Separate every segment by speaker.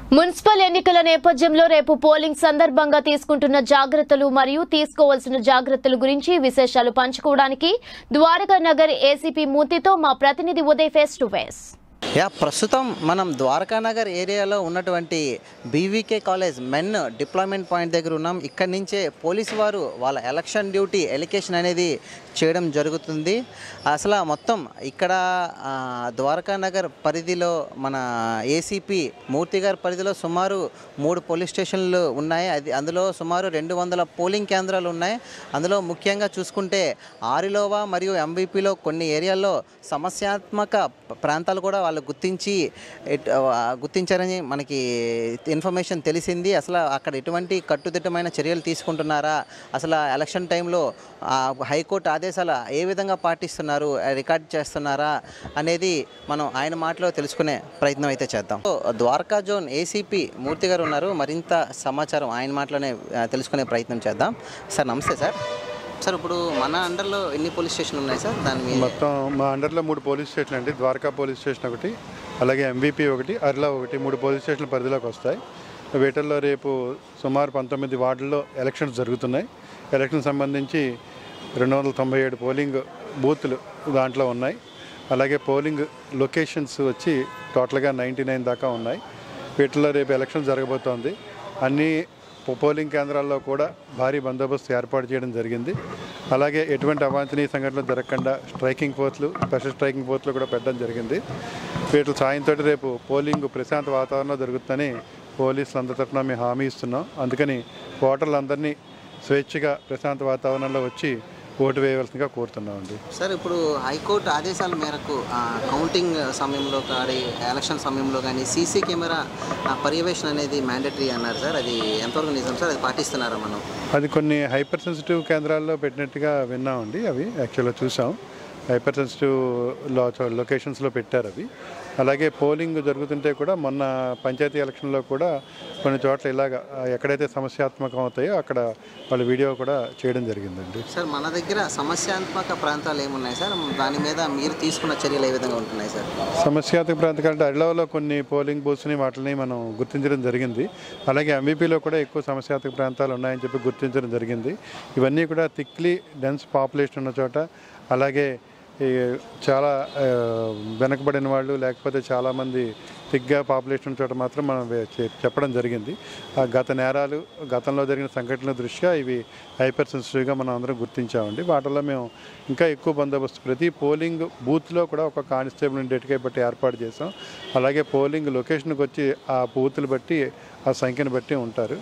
Speaker 1: municipal ఎన్నికల నేపథ్యంలో రేపు పోలింగ్ సందర్భంగా తీసుకుంటున్న జాగ్రత్తలు మరియు తీసుకోవాల్సిన జాగ్రత్తల గురించి విశేషాలు పంచుకోవడానికి ద్వారకా నగర్ ఏసీపీ మూర్తితో మా ప్రతినిధి ఉదయ్ ఫేస్ టు ఫేస్
Speaker 2: యా ప్రస్తుతం మనం ద్వారకానగర్ ఏరియాలో ఉన్నటువంటి BVK college men deployment point దగ్గర ఉన్నాం ఇక్కడి నుంచే పోలీసు వారు వాళ్ళ ఎలక్షన్ డ్యూటీ ఎలికేషన్ అనేది చేయడం జరుగుతుంది అసలు మొత్తం ఇక్కడ ఆ, ద్వారకానగర్ పరిధిలో మన ఏసీపీ మూర్తి గారి పరిధిలో సుమారు మూడు పోలీస్ స్టేషన్లు ఉన్నాయి అది అందులో సుమారు రెండు వందల పోలింగ్ కేంద్రాలు ఉన్నాయి అందులో ముఖ్యంగా చూసుకుంటే ఆరిలోవా మరియు ఎంవీపీలో కొన్ని ఏరియాల్లో సమస్యాత్మక ప్రాంతాలు కూడా వాళ్ళు గుర్తించి ఎట్- ఆ, గుర్తించారని మనకి ఇన్ఫర్మేషన్ తెలిసింది అసలు అక్కడ ఎటువంటి కట్టుదిట్టమైన చర్యలు తీసుకుంటున్నారా అసలు ఆ ఎలక్షన్ టైంలో ఆ హైకోర్టు ఆదేశాలు ఏ విధంగా పాటిస్తున్నారు ఆ, రికార్డ్ చేస్తున్నారా అనేది మనం ఆయన మాటలో తెలుసుకునే ప్రయత్నం అయితే చేద్దాం so, Dwaraka zone ACP Murthy garu ఉన్నారు మరింత సమాచారం ఆయన మాటలోనే ఆ, తెలుసుకునే ప్రయత్నం చేద్దాం సార్ నమస్తే సార్ సార్ ఇప్పుడు మన అండర్లో ఎన్ని పోలీస్ స్టేషన్లు ఉన్నాయి సార్ దాని మీద
Speaker 3: మొత్తం మా అండర్లో మూడు పోలీస్ స్టేషన్లు అండి ద్వారకా పోలీస్ స్టేషన్ ఒకటి అలాగే ఎంవీపీ ఒకటి అర్లా ఒకటి మూడు పోలీస్ స్టేషన్ల పరిధిలోకి వస్తాయి వీటిల్లో రేపు సుమారు పంతొమ్మిది వార్డుల్లో ఎలక్షన్స్ జరుగుతున్నాయి ఎలక్షన్ సంబంధించి రెండు వందల తొంభై ఏడు పోలింగ్ బూత్లు దాంట్లో ఉన్నాయి అలాగే పోలింగ్ లొకేషన్స్ వచ్చి టోటల్గా నైంటీ నైన్ దాకా ఉన్నాయి వీటిల్లో రేపు ఎలక్షన్ జరగబోతోంది అన్ని పో- పోలింగ్ కేంద్రాల్లో కూడా భారీ బందోబస్తు ఏర్పాటు చేయడం జరిగింది అలాగే ఎటువంటి అవాంఛనీయ సంఘటనలు జరగకుండా స్ట్రైకింగ్ ఫోర్స్లు స్పెషల్ స్ట్రైకింగ్ ఫోర్స్లు కూడా పెట్టడం జరిగింది వీటి సాయంతో రేపు పోలింగ్ ప్రశాంత వాతావరణంలో జరుగుతుందని పోలీసులు అందరి తరఫున మేము హామీ ఇస్తున్నాం అందుకని ఓటర్లందరినీ స్వేచ్ఛగా ప్రశాంత వాతావరణంలో వచ్చి ఓటు వేయవలసిందిగా కోరుతున్నామండి
Speaker 2: సార్ ఇప్పుడు హైకోర్టు ఆదేశాల మేరకు ఆ, కౌంటింగ్ సమయంలో కానీ ఎలక్షన్ సమయంలో కానీ సీసీ కెమెరా ఆ, పర్యవేక్షణ అనేది మ్యాండటరీ అన్నారు సార్ అది ఎంతవరకు నిజం సార్ అది పాటిస్తున్నారా మనం
Speaker 3: అది కొన్ని హైపర్ సెన్సిటివ్ కేంద్రాల్లో పెట్టినట్టుగా విన్నామండి అవి యాక్చువల్గా చూసాం హైపర్ సెన్సిటివ్ లో లొకేషన్స్లో పెట్టారు అవి అలాగే పోలింగ్ జరుగుతుంటే కూడా మొన్న పంచాయతీ ఎలక్షన్లో కూడా కొన్ని చోట్ల ఇలాగ ఆ, ఎక్కడైతే సమస్యాత్మకం అవుతాయో అక్కడ వాళ్ళ వీడియో కూడా చేయడం జరిగిందండి
Speaker 2: సార్ మన దగ్గర సమస్యాత్మక ప్రాంతాలు ఏమున్నాయి సార్ దాని మీద మీరు తీసుకున్న చర్యలు ఏ విధంగా ఉంటున్నాయి సార్
Speaker 3: సమస్యాత్మక ప్రాంతం అంటే అడలో కొన్ని పోలింగ్ బూత్స్ని వాటిని మనం గుర్తించడం జరిగింది అలాగే ఎంవీపీలో కూడా ఎక్కువ సమస్యాత్మక ప్రాంతాలు ఉన్నాయని చెప్పి గుర్తించడం జరిగింది ఇవన్నీ కూడా థిక్లీ డెన్స్ పాపులేషన్ ఉన్న చోట అలాగే ఈ చాలా ఆ, వెనకబడిన వాళ్ళు లేకపోతే చాలామంది థిక్గా పాపులేషన్ ఉన్న చోట మాత్రం మనం వే- చె- చెప్పడం జరిగింది ఆ గత నేరాలు గతంలో జరిగిన సంఘటనల దృష్ట్యా ఇవి హైపర్ సెన్సిటివ్గా మనం అందరం గుర్తించామండి వాటిల్లో మేము ఇంకా ఎక్కువ బందోబస్తు ప్రతి పోలింగ్ బూత్లో కూడా ఒక కానిస్టేబుల్ డెటికే బట్టి ఏర్పాటు చేసాం అలాగే పోలింగ్ లొకేషన్కి వచ్చి ఆ బూత్లు బట్టి ఆ సంఖ్యను బట్టి ఉంటారు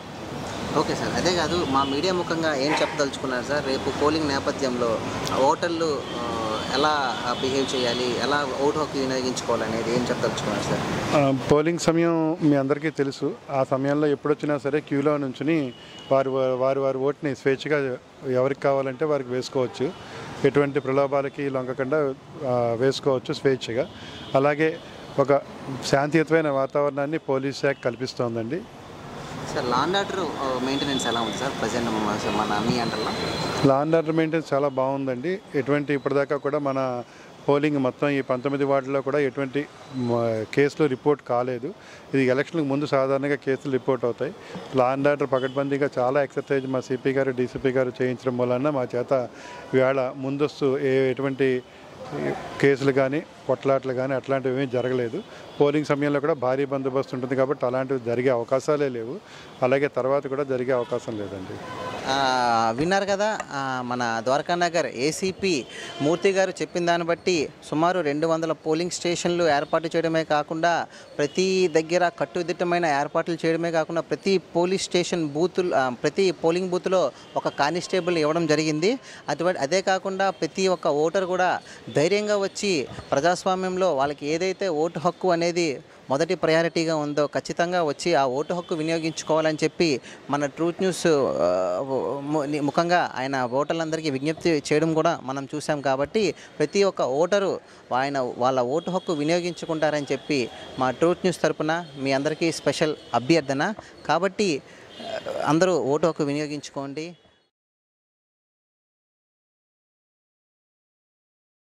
Speaker 2: ఓకే సార్ అదే కాదు మా మీడియా ముఖంగా ఏం చెప్పదలుచుకున్నారు సార్ రేపు పోలింగ్ నేపథ్యంలో ఓటర్లు ఆ, ఎలా బిహేవ్ చేయాలి ఎలా ఓటు హక్కు వినియోగించుకోవాలనేది ఏం చెప్పదలుచుకున్నారు సార్
Speaker 3: ఆ, పోలింగ్ సమయం మీ అందరికీ తెలుసు ఆ సమయంలో ఎప్పుడొచ్చినా సరే క్యూలో నుంచుని వారు వారి వారి ఓటుని స్వేచ్ఛగా ఎవరికి కావాలంటే వారికి వేసుకోవచ్చు ఎటువంటి ప్రలోభాలకి లొంగకుండా ఆ, వేసుకోవచ్చు స్వేచ్ఛగా అలాగే ఒక శాంతియుతమైన వాతావరణాన్ని పోలీస్ శాఖ కల్పిస్తోందండి
Speaker 2: సార్ లాండ్ ఆర్డర్ మెయింటెనెన్స్ ఎలా ఉంది సార్ ప్రజెంట్ మన మీ అండర్లో
Speaker 3: లా అండ్ ఆర్డర్ మెయింటెనెన్స్ చాలా బాగుందండి ఎటువంటి ఇప్పటిదాకా కూడా మన పోలింగ్ మొత్తం ఈ పంతొమ్మిది వార్డులో కూడా ఎటువంటి మ, కేసులు రిపోర్ట్ కాలేదు ఇది ఎలక్షన్కి ముందు సాధారణంగా కేసులు రిపోర్ట్ అవుతాయి లా అండ్ ఆర్డర్ పకడ్బందీగా చాలా ఎక్సర్సైజ్ మా సిపి గారు డీసీపీ గారు చేయించడం వలన మా చేత ఇవాళ ముందస్తు ఏ ఎటువంటి కేసులు కానీ కొట్లాట్లు కానీ అట్లాంటివి ఏమీ జరగలేదు పోలింగ్ సమయంలో కూడా భారీ బందోబస్తు ఉంటుంది కాబట్టి అలాంటివి జరిగే అవకాశాలే లేవు అలాగే తర్వాత కూడా జరిగే అవకాశం లేదండి
Speaker 2: ఆ, విన్నారు కదా ఆ, మన ద్వారకా నగర్ ఏసీపీ మూర్తి గారు చెప్పిన దాన్ని బట్టి సుమారు రెండు వందల పోలింగ్ స్టేషన్లు ఏర్పాటు చేయడమే కాకుండా ప్రతి దగ్గర కట్టుదిట్టమైన ఏర్పాట్లు చేయడమే కాకుండా ప్రతి పోలీస్ స్టేషన్ బూతులు ఆ, ప్రతి పోలింగ్ బూత్లో ఒక కానిస్టేబుల్ ఇవ్వడం జరిగింది అటువంటి అదే కాకుండా ప్రతి ఒక్క ఓటర్ కూడా ధైర్యంగా వచ్చి ప్రజాస్వామ్యంలో వాళ్ళకి ఏదైతే ఓటు హక్కు అనేది మొదటి ప్రయారిటీగా ఉందో ఖచ్చితంగా వచ్చి ఆ ఓటు హక్కు వినియోగించుకోవాలని చెప్పి మన ట్రూత్ న్యూస్ ఆ, ము- ముఖంగా ఆయన ఓటర్లందరికీ విజ్ఞప్తి చేయడం కూడా మనం చూసాం కాబట్టి ప్రతి ఒక్క ఓటరు ఆయన వాళ్ళ ఓటు హక్కు వినియోగించుకుంటారని చెప్పి మా ట్రూత్ న్యూస్ తరపున మీ అందరికీ స్పెషల్ అభ్యర్థన కాబట్టి ఆ, అందరూ ఓటు హక్కు వినియోగించుకోండి